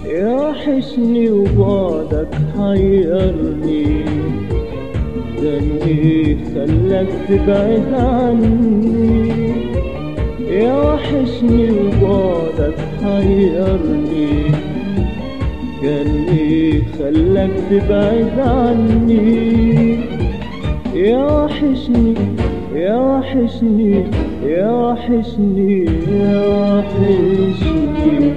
يوحشني وبعدك حيرني دني خلك تبعد عني يوحشني وبعدك حيرني قلبي خلك تبعد عني يوحشني يوحشني يوحشني يوحشني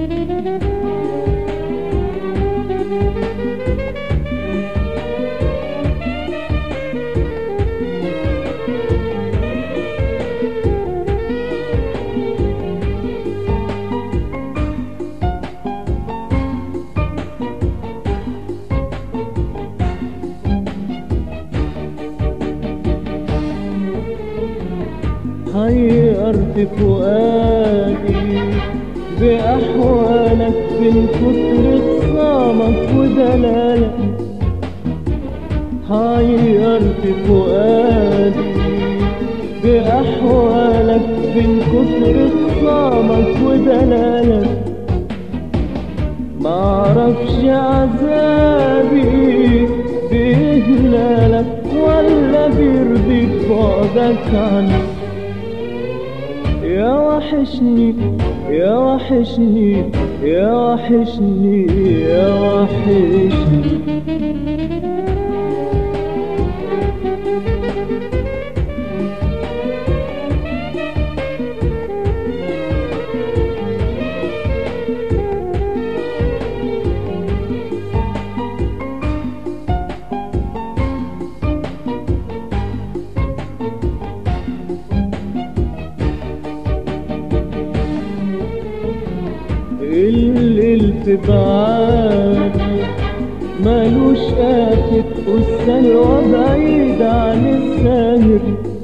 حيرت فؤادي بأحوالك من كتر خصامك ودلالك حيرت فؤادي بأحوالك من كتر خصامك ودلالك معرفش عذابي بإهلالك ولا بيرضيك بعدك عني يا وحشني يا وحشني يا وحشني يا وحشني الليل في بعادي مالوش آفت والسلوى بعيد عن السهر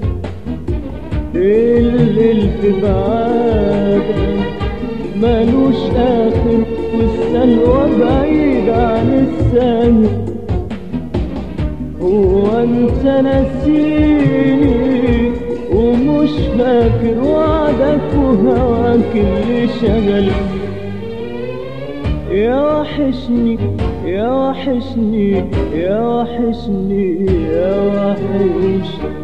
الليل في بعادي مالوش آخر والسلوى بعيد عن السهر هو انت نسيني ومش فاكر وعدك وهواك اللي شغل يا وحشني يا وحشني يا وحشني يا وحشني